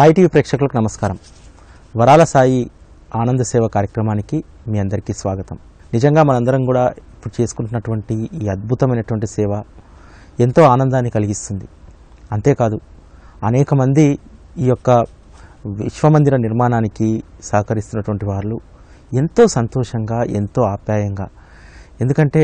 Sai TV ప్రేక్షకులకు నమస్కారం వరాల సాయి ఆనంద సేవ కార్యక్రమానికి మీ అందరికీ స్వాగతం నిజంగా మనందరం కూడా ఇప్పుడు చేసుకుంటున్నటువంటి ఈ అద్భుతమైనటువంటి సేవ ఎంతో ఆనందాన్ని కలిగిస్తుంది అంతేకాదు అనేక మంది ఈ యొక్క విశ్వమందిర నిర్మాణానికి సహకరిస్తున్నటువంటి వాళ్ళు ఎంతో సంతోషంగా ఎంతో ఆప్యాయంగా ఎందుకంటే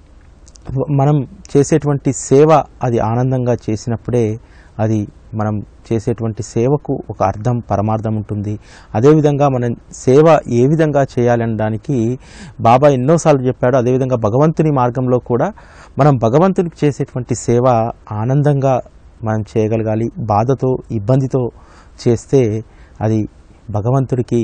మనం చేసేటువంటి సేవ అది ఆనందంగా చేసినప్పుడే అది మనం చేసేటువంటి సేవకు ఒక అర్థం పరమార్థం ఉంటుంది అదేవిధంగా మనం సేవ ఏ విధంగా చేయాలనడానికి బాబా ఎన్నోసార్లు చెప్పాడు అదేవిధంగా భగవంతుని మార్గంలో కూడా మనం భగవంతునికి చేసేటువంటి సేవ ఆనందంగా మనం చేయగలగాలి బాధతో ఇబ్బందితో చేస్తే అది భగవంతుడికి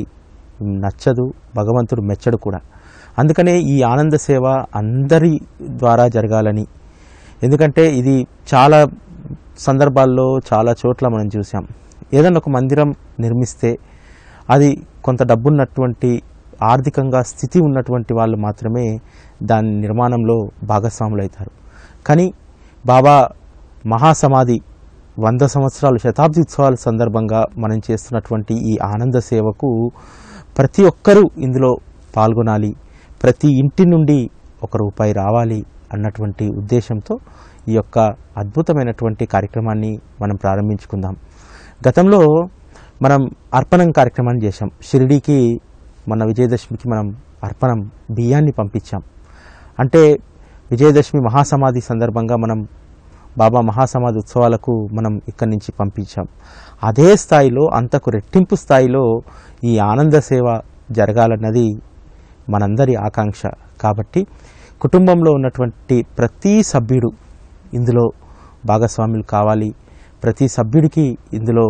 నచ్చదు భగవంతుడు మెచ్చడు కూడా అందుకనే ఈ ఆనంద సేవ అందరి ద్వారా జరగాలని ఎందుకంటే ఇది చాలా సందర్భాల్లో చాలా చోట్ల మనం చూసాం ఏదైనా ఒక మందిరం నిర్మిస్తే అది కొంత డబ్బున్నటువంటి ఆర్థికంగా స్థితి ఉన్నటువంటి వాళ్ళు మాత్రమే దాని నిర్మాణంలో భాగస్వాములు అవుతారు కానీ బాబా మహాసమాధి వంద సంవత్సరాలు శతాబ్ది ఉత్సవాల సందర్భంగా మనం చేస్తున్నటువంటి ఈ ఆనంద సేవకు ప్రతి ఒక్కరూ ఇందులో పాల్గొనాలి ప్రతి ఇంటి నుండి ఒక రూపాయి రావాలి అన్నటువంటి ఉద్దేశంతో ఈ యొక్క అద్భుతమైనటువంటి కార్యక్రమాన్ని మనం ప్రారంభించుకుందాం గతంలో మనం అర్పణం కార్యక్రమాన్ని చేశాం షిరిడీకి మన విజయదశమికి మనం అర్పణం బియ్యాన్ని పంపించాం అంటే విజయదశమి మహాసమాధి సందర్భంగా మనం బాబా మహాసమాధి ఉత్సవాలకు మనం ఇక్కడి నుంచి పంపించాం అదే స్థాయిలో అంతకు రెట్టింపు స్థాయిలో ఈ ఆనంద సేవ జరగాలన్నది మనందరి ఆకాంక్ష కాబట్టి కుటుంబంలో ఉన్నటువంటి ప్రతి సభ్యుడు ఇందులో భాగస్వాములు కావాలి ప్రతి సభ్యుడికి ఇందులో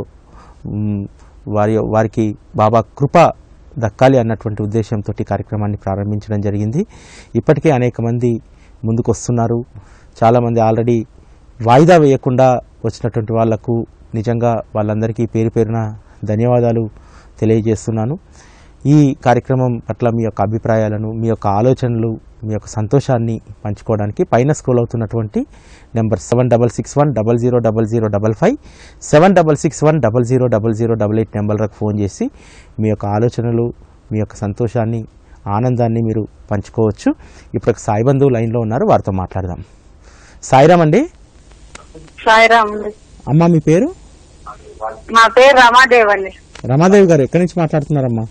మ్, వారి వారికి బాబా కృప దక్కాలి అన్నటువంటి ఉద్దేశంతో ఈ కార్యక్రమాన్ని ప్రారంభించడం జరిగింది ఇప్పటికే అనేక మంది ముందుకు వస్తున్నారు చాలామంది ఆల్రెడీ వాయిదా వేయకుండా వచ్చినటువంటి వాళ్లకు నిజంగా వాళ్ళందరికీ పేరు పేరున ధన్యవాదాలు తెలియజేస్తున్నాను ఈ కార్యక్రమం పట్ల మీ యొక్క అభిప్రాయాలను మీ యొక్క ఆలోచనలు మీ యొక్క సంతోషాన్ని పంచుకోవడానికి పైన స్క్రోల్ అవుతున్నటువంటి number seven double six one double zero double zero double five seven double six one double zero double zero double eight నెంబర్లకు ఫోన్ చేసి మీ యొక్క ఆలోచనలు మీ యొక్క సంతోషాన్ని ఆనందాన్ని మీరు పంచుకోవచ్చు ఇప్పుడు ఒక సాయి బంధువు లైన్లో ఉన్నారు వారితో మాట్లాడదాం సాయిరామ్ అండి సాయిరామ్ అండి అమ్మ మీ పేరు నా పేరు రమాదేవ్ అండి రమాదేవి గారు ఎక్కడి నుంచి మాట్లాడుతున్నారమ్మా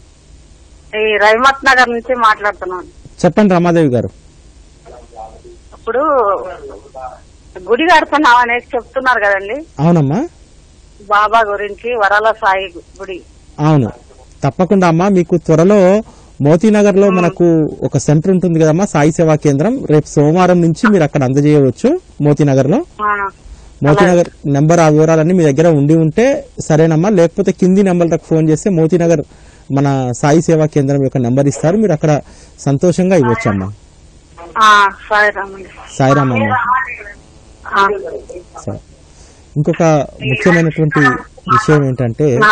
ఈ రవిమత్ నగర్ నుంచి మాట్లాడుతున్నాను చెప్పండి రమాదేవి గారు ఇప్పుడు గుడి కడుతున్నాం అనేది చెప్తున్నారు కదండి అవునమ్మా బాబా గురించి వరాల సాయి గుడి అవును తప్పకుండా అమ్మా మీకు త్వరలో మోతీనగర్ లో మనకు ఒక సెంటర్ ఉంటుంది కదమ్మా సాయి సేవా కేంద్రం రేపు సోమవారం నుంచి మీరు అక్కడ అందజేయవచ్చు మోతీనగర్ లో ఆ, మోతీనగర్ నెంబర్ ఆ వివరాలన్నీ మీ దగ్గర ఉండి ఉంటే సరేనమ్మా లేకపోతే కింది నెంబర్లకు ఫోన్ చేస్తే మోతీనగర్ మన సాయి సేవా కేంద్రం యొక్క నెంబర్ ఇస్తారు మీరు అక్కడ సంతోషంగా ఇవ్వచ్చు అమ్మా ఆ, సాయిరామ్ అండి సాయిరామ్ అమ్మ ఆ, సరే ఇంకొక ముఖ్యమైనటువంటి విషయం ఏంటంటే ఆ.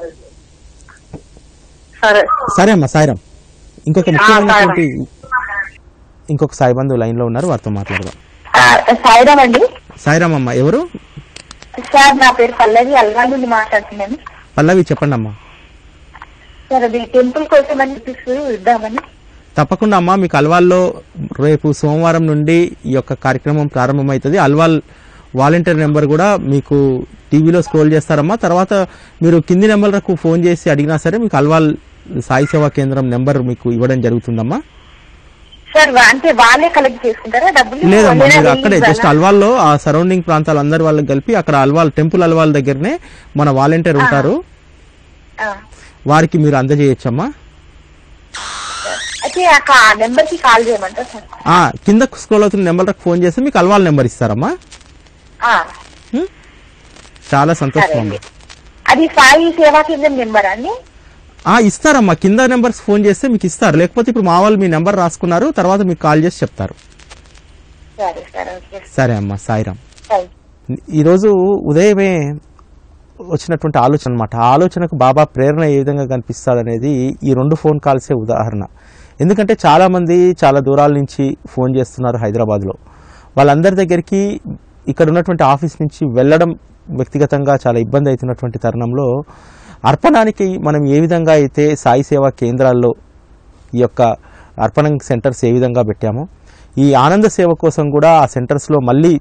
సరే సరే అమ్మా సాయిరామ్ ఇంకొక ముఖ్యమైనటువంటి ఇంకొక సాయి బంధువు లైన్ లో ఉన్నారు వారితో మాట్లాడదాం సాయిరామ్ అండి సాయిరామ్ అమ్మ ఎవరు సార్ నా పేరు పల్లవి అల్వాల్ నుండి మాట్లాడుతున్నాను పల్లవి చెప్పండి అమ్మా సార్ అది టెంపుల్ కోసం అని చెప్పేసి ఇద్దామని తప్పకుండా అమ్మా మీకు అల్వాల్లో రేపు సోమవారం నుండి ఈ యొక్క కార్యక్రమం ప్రారంభమవుతుంది అల్వాల్ వాలంటీర్ నెంబర్ కూడా మీకు టీవీలో స్క్రోల్ చేస్తారమ్మా తర్వాత మీరు కింది నెంబర్లకు ఫోన్ చేసి అడిగినా సరే మీకు అల్వాల్ సాయి సేవా కేంద్రం నెంబర్ మీకు ఇవ్వడం జరుగుతుందమ్మా సార్ వా- అంటే వాళ్ళే కలెక్ట్ చేసుకుంటారా డబ్బులు లేదమ్మా లేదా మీరు అక్కడే వెళ్ళి జస్ట్ అల్వాల్లో ఆ సరౌండింగ్ ప్రాంతాలు అందరి వాళ్ళకి కలిపి అక్కడ అల్వాల్ టెంపుల్ అల్వాల్ దగ్గరనే మన వాలంటీర్ ఉంటారు ఆ. వారికి మీరు అందజేయచ్చమ్మా అయితే ఆ నెంబర్ కి కాల్ చేయమంటారా సార్ ఆ, కింద స్క్రోల్ అవుతున్న నెంబర్లకు ఫోన్ చేస్తే మీకు అల్వాల్ నెంబర్ ఇస్తారమ్మా ఆ, హ్మ్? చాలా సంతోషం సరే అమ్మా అండి అది సాయి సేవా కేంద్రం నెంబర్ అండి ఆ, ఇస్తారమ్మా కింద నెంబర్స్ ఫోన్ చేస్తే మీకు ఇస్తారు లేకపోతే ఇప్పుడు మా వాళ్ళు మీ నెంబర్ రాసుకున్నారు తర్వాత మీకు కాల్ చేసి చెప్తారు సరే సరే ఓకే సరే అమ్మా సాయిరామ్ థ్యాంక్ ఈరోజు ఉదయమే వచ్చినటువంటి ఆలోచన అనమాట ఆ ఆలోచనకు బాబా ప్రేరణ ఏ విధంగా కనిపిస్తాడనేది ఈ రెండు ఫోన్ కాల్సే ఉదాహరణ ఎందుకంటే చాలామంది చాలా దూరాల నుంచి ఫోన్ చేస్తున్నారు హైదరాబాద్లో వాళ్ళందరి దగ్గరికి ఇక్కడ ఉన్నటువంటి ఆఫీస్ నుంచి వెళ్ళడం వ్యక్తిగతంగా చాలా ఇబ్బంది అవుతున్నటువంటి తరుణంలో అర్పణానికి మనం ఏ విధంగా అయితే సాయి సేవా కేంద్రాల్లో ఈ యొక్క అర్పణం సెంటర్స్ ఏ విధంగా పెట్టామో ఈ ఆనంద సేవ కోసం కూడా ఆ సెంటర్స్లో మళ్ళీ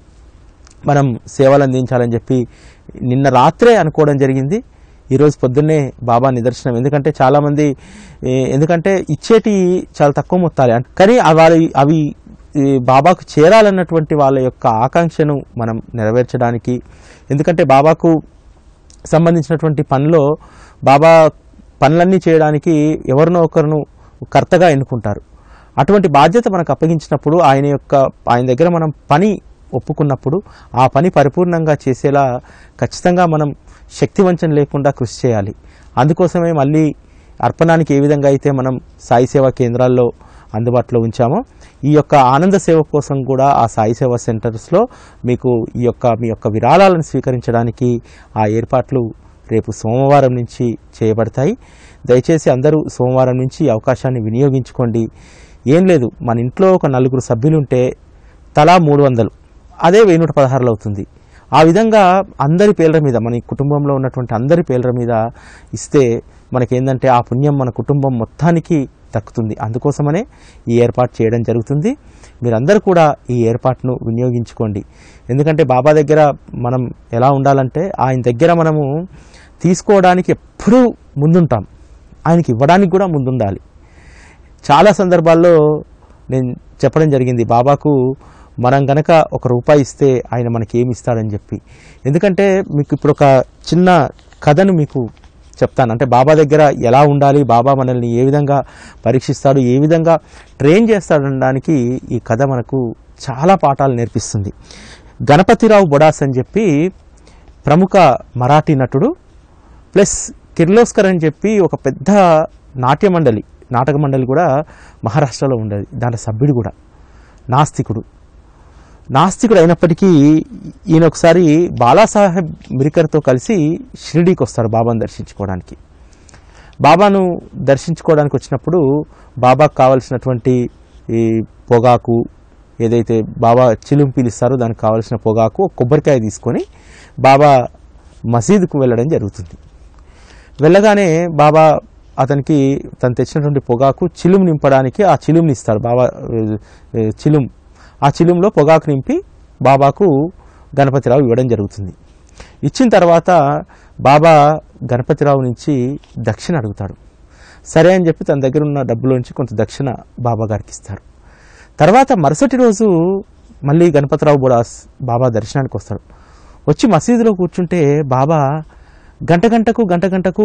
మనం సేవలు అందించాలని చెప్పి నిన్న రాత్రే అనుకోవడం జరిగింది ఈరోజు పొద్దున్నే బాబా నిదర్శనం ఎందుకంటే చాలామంది ఏ, ఎందుకంటే ఇచ్చేటి చాలా తక్కువ మొత్తాలే అం- కానీ అవి అవి ఈ బాబాకు చేరాలన్నటువంటి వాళ్ళ యొక్క ఆకాంక్షను మనం నెరవేర్చడానికి ఎందుకంటే బాబాకు సంబంధించినటువంటి పనిలో బాబా పనులన్నీ చేయడానికి ఎవరినో ఒకరిను కర్తగా ఎన్నుకుంటారు అటువంటి బాధ్యత మనకు అప్పగించినప్పుడు ఆయన యొక్క ఆయన దగ్గర మనం పని ఒప్పుకున్నప్పుడు ఆ పని పరిపూర్ణంగా చేసేలా ఖచ్చితంగా మనం శక్తివంచన లేకుండా కృషి చేయాలి అందుకోసమే మళ్ళీ అర్పణానికి ఏ విధంగా అయితే మనం సాయి సేవా కేంద్రాల్లో అందుబాటులో ఉంచామో ఈ యొక్క ఆనంద సేవ కోసం కూడా ఆ సాయి సేవా సెంటర్స్లో మీకు ఈ యొక్క మీ యొక్క విరాళాలను స్వీకరించడానికి ఆ ఏర్పాట్లు రేపు సోమవారం నుంచి చేయబడతాయి దయచేసి అందరూ సోమవారం నుంచి ఈ అవకాశాన్ని వినియోగించుకోండి ఏం లేదు మన ఇంట్లో ఒక నలుగురు సభ్యులుంటే తలా మూడు వందలు అదే వెయ్యి నూట పదహారులు అవుతుంది ఆ విధంగా అందరి పేర్ల మీద మన ఈ కుటుంబంలో ఉన్నటువంటి అందరి పేర్ల మీద ఇస్తే మనకేందంటే ఆ పుణ్యం మన కుటుంబం మొత్తానికి దక్కుతుంది అందుకోసమనే ఈ ఏర్పాటు చేయడం జరుగుతుంది మీరందరూ కూడా ఈ ఏర్పాటును వినియోగించుకోండి ఎందుకంటే బాబా దగ్గర మనం ఎలా ఉండాలంటే ఆయన దగ్గర మనము తీసుకోవడానికి ఎప్పుడూ ముందుంటాం ఆయనకి ఇవ్వడానికి కూడా ముందుండాలి చాలా సందర్భాల్లో నేను చెప్పడం జరిగింది బాబాకు మనం గనక ఒక రూపాయి ఇస్తే ఆయన మనకి ఏమి ఇస్తాడని చెప్పి ఎందుకంటే మీకు ఇప్పుడు ఒక చిన్న కథను మీకు చెప్తాను అంటే బాబా దగ్గర ఎలా ఉండాలి బాబా మనల్ని ఏ విధంగా పరీక్షిస్తాడు ఏ విధంగా ట్రైన్ చేస్తాడనడానికి ఈ కథ మనకు చాలా పాఠాలు నేర్పిస్తుంది గణపతిరావు బొడాస్ అని చెప్పి ప్రముఖ మరాఠీ నటుడు ప్లస్ కిర్లోస్కర్ అని చెప్పి ఒక పెద్ద నాట్య మండలి నాటక మండలి కూడా మహారాష్ట్రలో ఉండేది దాంట్లో సభ్యుడు కూడా నాస్తికుడు నాస్తికుడు అయినప్పటికీ ఈయన ఒకసారి బాలాసాహెబ్ మిరికర్తో కలిసి షిరిడీకి వస్తాడు బాబాను దర్శించుకోవడానికి బాబాను దర్శించుకోవడానికి వచ్చినప్పుడు బాబాకు కావలసినటువంటి ఈ పొగాకు ఏదైతే బాబా చిలుం పిలుస్తారో దానికి కావలసిన పొగాకు ఒక కొబ్బరికాయ తీసుకొని బాబా మసీదుకు వెళ్ళడం జరుగుతుంది వెళ్ళగానే బాబా అతనికి తను తెచ్చినటువంటి పొగాకు చిలుం నింపడానికి ఆ చిలుంని ఇస్తాడు బాబా ఏ, ఏ, చిలుం ఆ చిలుంలో పొగాకు నింపి బాబాకు గణపతిరావు ఇవ్వడం జరుగుతుంది ఇచ్చిన తర్వాత బాబా గణపతిరావు నుంచి దక్షిణ అడుగుతాడు సరే అని చెప్పి తన దగ్గర ఉన్న డబ్బులోంచి కొంత దక్షిణ బాబా గారికి ఇస్తాడు తర్వాత మరుసటి రోజు మళ్ళీ గణపతిరావు బుడాస్ బాబా దర్శనానికి వస్తాడు వచ్చి మసీదులో కూర్చుంటే బాబా గంట గంటకు గంట గంటకు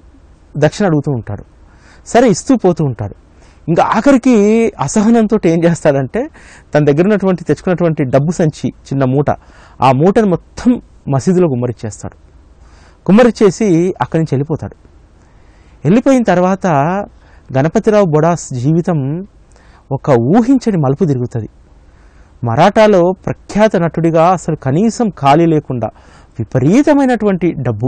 దక్షిణ అడుగుతూ ఉంటాడు సరే ఇస్తూ పోతూ ఉంటాడు ఇంకా ఆఖరికి అసహనంతో ఏం చేస్తాడంటే తన దగ్గర ఉన్నటువంటి తెచ్చుకున్నటువంటి డబ్బు సంచి చిన్న మూట ఆ మూటను మొత్తం మసీదులో గుమ్మరిచ్చేస్తాడు గుమ్మరిచ్చేసి అక్కడి నుంచి వెళ్ళిపోతాడు వెళ్ళిపోయిన తర్వాత గణపతిరావు బొడాస్ జీవితం ఒక ఊహించని మలుపు తిరుగుతుంది మరాఠాలో ప్రఖ్యాత నటుడిగా అసలు కనీసం ఖాళీ లేకుండా విపరీతమైనటువంటి డబ్బు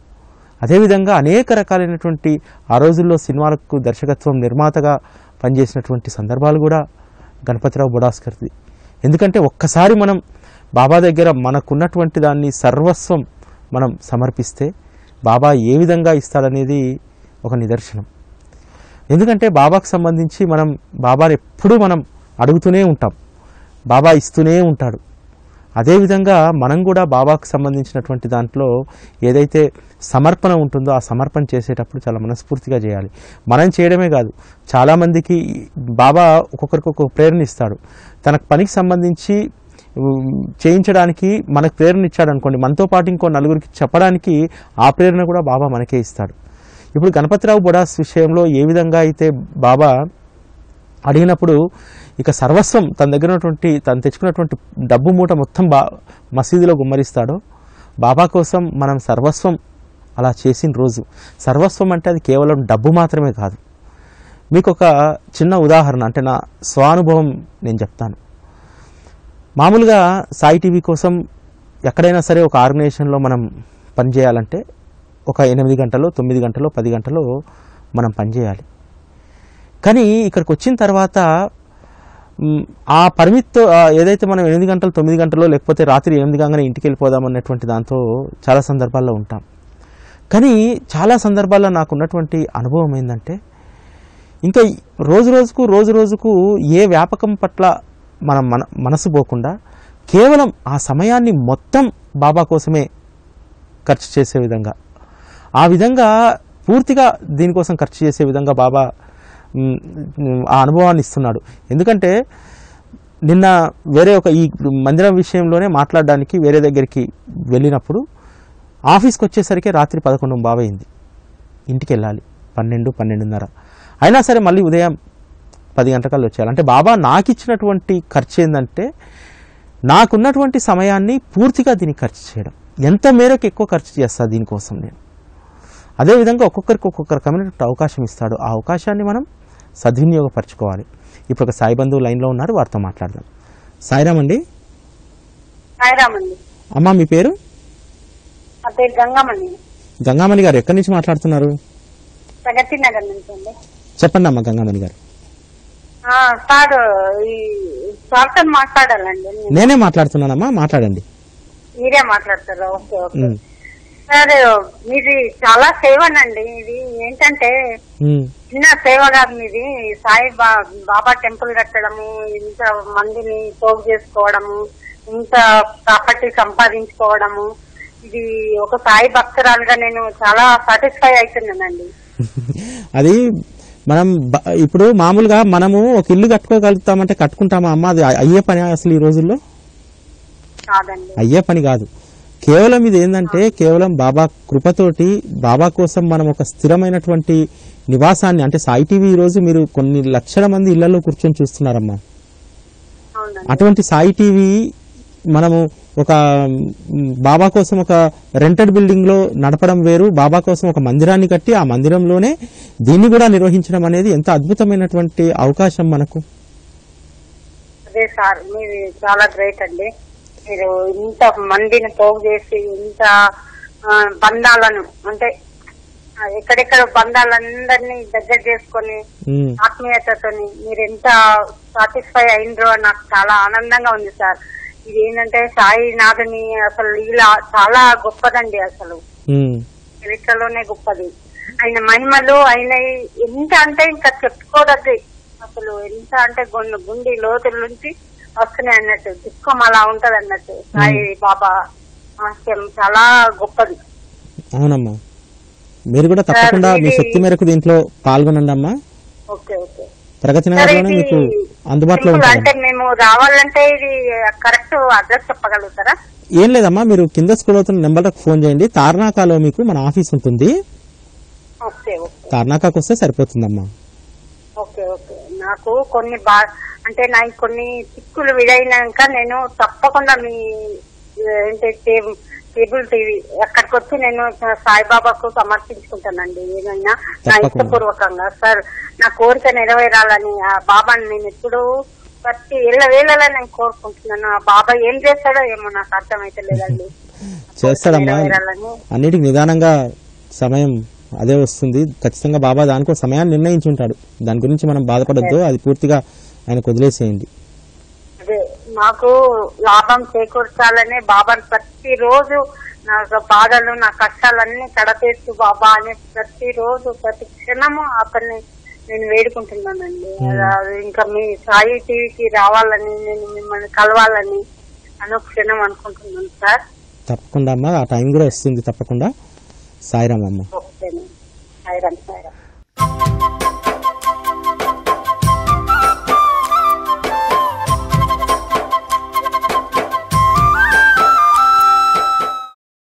అదేవిధంగా అనేక రకాలైనటువంటి ఆ రోజుల్లో సినిమాలకు దర్శకత్వం నిర్మాతగా పనిచేసినటువంటి సందర్భాలు కూడా గణపతిరావు బుడాస్కర్ది ఎందుకంటే ఒక్కసారి మనం బాబా దగ్గర మనకున్నటువంటి దాన్ని సర్వస్వం మనం సమర్పిస్తే బాబా ఏ విధంగా ఇస్తాడనేది ఒక నిదర్శనం ఎందుకంటే బాబాకు సంబంధించి మనం బాబాని ఎప్పుడూ మనం అడుగుతూనే ఉంటాం బాబా ఇస్తూనే ఉంటాడు అదేవిధంగా మనం కూడా బాబాకు సంబంధించినటువంటి దాంట్లో ఏదైతే సమర్పణ ఉంటుందో ఆ సమర్పణ చేసేటప్పుడు చాలా మనస్ఫూర్తిగా చేయాలి మనం చేయడమే కాదు చాలామందికి బాబా ఒక్కొక్కరికి ఒక్కొక్క ప్రేరణ ఇస్తాడు తనకు పనికి సంబంధించి ఉమ్, చేయించడానికి మనకు ప్రేరణ ఇచ్చాడు అనుకోండి మనతో పాటు ఇంకో నలుగురికి చెప్పడానికి ఆ ప్రేరణ కూడా బాబా మనకే ఇస్తాడు ఇప్పుడు గణపతిరావు బొడాస్ విషయంలో ఏ విధంగా అయితే బాబా అడిగినప్పుడు ఇక సర్వస్వం తన దగ్గర ఉన్నటువంటి తను తెచ్చుకున్నటువంటి డబ్బు మూట మొత్తం బా మసీదులో గుమ్మరిస్తాడో బాబా కోసం మనం సర్వస్వం అలా చేసిన రోజు సర్వస్వం అంటే అది కేవలం డబ్బు మాత్రమే కాదు మీకు ఒక చిన్న ఉదాహరణ అంటే నా స్వానుభవం నేను చెప్తాను మామూలుగా సాయి టీవీ కోసం ఎక్కడైనా సరే ఒక ఆర్గనైజేషన్లో మనం పనిచేయాలంటే ఒక ఎనిమిది గంటలో తొమ్మిది గంటలో పది గంటలో మనం పనిచేయాలి కానీ ఇక్కడికి వచ్చిన తర్వాత మ్, ఆ పరిమితితో ఆ ఏదైతే మనం ఎనిమిది గంటలు తొమ్మిది గంటలో లేకపోతే రాత్రి ఎనిమిది కాగానే ఇంటికి వెళ్ళిపోదాం అన్నటువంటి దాంతో చాలా సందర్భాల్లో ఉంటాం కానీ చాలా సందర్భాల్లో నాకు ఉన్నటువంటి అనుభవం ఏంటంటే ఇంకా ఈ రోజు రోజుకు రోజు రోజుకు ఏ వ్యాపకం పట్ల మనం మన మనసు పోకుండా కేవలం ఆ సమయాన్ని మొత్తం బాబా కోసమే ఖర్చు చేసే విధంగా ఆ విధంగా పూర్తిగా దీనికోసం ఖర్చు చేసే విధంగా బాబా మ్, మ్, ఆ అనుభవాన్ని ఇస్తున్నాడు ఎందుకంటే నిన్న వేరే ఒక ఈ మందిరం విషయంలోనే మాట్లాడడానికి వేరే దగ్గరికి వెళ్ళినప్పుడు ఆఫీస్కి వచ్చేసరికి రాత్రి పదకొండు బాబయింది ఇంటికి వెళ్ళాలి పన్నెండు పన్నెండున్నర అయినా సరే మళ్ళీ ఉదయం పది గంటకల్లా వచ్చేయాలి అంటే బాబా నాకు ఇచ్చినటువంటి ఖర్చు ఏంటంటే నాకున్నటువంటి సమయాన్ని పూర్తిగా దీనికి ఖర్చు చేయడం ఎంత మేరకు ఎక్కువ ఖర్చు చేస్తా దీనికోసం నేను అదేవిధంగా ఒక్కొక్కరికి ఒక్కొక్క రకమైనటువంటి అవకాశం ఇస్తాడు ఆ అవకాశాన్ని మనం సద్వినియోగపరచుకోవాలి ఇప్పుడు ఒక సాయి బంధువు లైన్లో ఉన్నారు వారితో మాట్లాడదాం సాయిరామ్ అండి సాయిరామండి అమ్మ మీ పేరు నా పేరు గంగమ్మని గంగామణి గారు ఎక్కడి నుంచి మాట్లాడుతున్నారు ప్రగతి నగర్ నుంచి అండి చెప్పండి అమ్మ గంగామణి గారు ఆ, సార్ ఈ సార్తో మాట్లాడాలండి నేను. నేనే మాట్లాడుతున్నానమ్మా మాట్లాడండి మీరే మాట్లాడతారా ఓకే ఓకే ఉమ్, సార్ మీది చాలా సేవనండి ఇది ఏంటంటే ఉమ్, చిన్న సేవ కాదు మీది సాయి బా- బాబా టెంపుల్ కట్టడము ఇంత మందిని పోగు చేసుకోవడము ఇంత ప్రాపర్టీ సంపాదించుకోవడము ఇది ఒక సాయి భక్తురాలుగా నేను చాలా సాటిస్ఫై అవుతున్నానండి అది మనం బ- ఇప్పుడు మామూలుగా మనము ఒక ఇల్లు కట్టుకోగలుగుతామంటే కట్టుకుంటామా అమ్మ అది అయ్యే పని అసలు ఈ రోజుల్లో కాదండి అయ్యే పని కాదు కేవలం ఇది ఏంటంటే కేవలం బాబా కృపతోటి బాబా కోసం మనం ఒక స్థిరమైనటువంటి నివాసాన్ని అంటే సాయి టీవీ ఈ రోజు మీరు కొన్ని లక్షల మంది ఇళ్లలో కూర్చొని చూస్తున్నారమ్మా అవునండి అటువంటి సాయి టీవీ మనము ఒక మ్, బాబా కోసం ఒక రెంటెడ్ బిల్డింగ్ లో నడపడం వేరు బాబా కోసం ఒక మందిరాన్ని కట్టి ఆ మందిరంలోనే దీన్ని కూడా నిర్వహించడం అనేది ఎంత అద్భుతమైనటువంటి అవకాశం మనకు అదే సార్ మీరు చాలా గ్రేట్ అండి మీరు ఇంత మందిని పోగు చేసి ఇంత ఆ, బంధాలను అంటే ఆ, ఎక్కడెక్కడ బంధాలందరినీ దగ్గర చేసుకొని ఉమ్, ఆత్మీయతతోని మీరు ఎంత సాటిస్ఫై అయినరో నాకు చాలా ఆనందంగా ఉంది సార్ ఇది ఏంటంటే సాయి నాథుని అసలు ఇలా చాలా గొప్పదండి అసలు ఉమ్, చరిత్రలోనే గొప్పది ఆయన మహిమలు ఆయన ఎంత అంటే ఇంకా చెప్పుకోదగ్గ అసలు ఎంత అంటే గుండె గుండె లోతుల నుంచి వస్తున్నాయి అన్నట్టు దుఃఖం అలా ఉంటది అన్నట్టు సాయి బాబా హాస్యం చాలా గొప్పది అవునమ్మా మీరు కూడా తప్పకుండా మీ ఇది- శక్తి మేరకు దీంట్లో పాల్గొనండి అమ్మా ఓకే ఓకే ప్రగతి సరే నగర్లోనే ఇది మీకు అందుబాటులో సింపుల్ ఉంటుంది అంటే మేము రావాలంటే ఇది కరెక్ట్ అడ్రస్ చెప్పగలుగుతారా ఏం లేదమ్మా మీరు కింద స్కూల్ అవుతున్న నెంబర్లకు ఫోన్ చేయండి తార్నాకాలో మీకు మన ఆఫీస్ ఉంటుంది ఓకే ఓకే తార్నాకాకు వస్తే సరిపోతుందమ్మా ఓకే ఓకే నాకు కొన్ని బా అంటే నాకు కొన్ని చిక్కులు విడైనాక నేను తప్పకుండా మీ ఏంటి టేబుల్ టేబుల్ టీవీ అక్కడికి వచ్చి నేను సాయిబాబాకు సమర్పించుకుంటానండి ఏదైనా నా తప్పకుండా. ఇష్టపూర్వకంగా సార్ నా కోరిక నెరవేరాలని ఆ బాబాని నేను ఎప్పుడూ ప్రతి ఏళ్ళ వేళలా నేను కోరుకుంటున్నాను ఆ బాబా ఏం చేస్తాడో ఏమో నాకు అర్థమైతే లేదండి చేస్తాడమ్మా నెరవేరాలని అన్నిటికి నిదానంగా సమయం అదే వస్తుంది ఖచ్చితంగా బాబా దానికో సమయాన్ని నిర్ణయించి ఉంటాడు దాని గురించి మనం బాధపడొద్దు అది పూర్తిగా ఆయనకు వదిలేసేయండి అదే నాకు లాభం చేకూర్చాలనే బాబాని ప్రతిరోజు నా బాధలు నా కష్టాలన్నీ కడతేస్తూ బాబా అని ప్రతిరోజు ప్రతి క్షణము అతన్ని నేను వేడుకుంటున్నానండి అది ఇంకా మీ సాయి టీవీకి రావాలని నేను మిమ్మల్ని కలవాలని అనుక్షణం అనుకుంటున్నాను సార్ తప్పకుండా అమ్మా ఆ టైం కూడా వస్తుంది తప్పకుండా సాయిరామ్ అమ్మ ఓకే సాయిరామ్ సాయిరామ్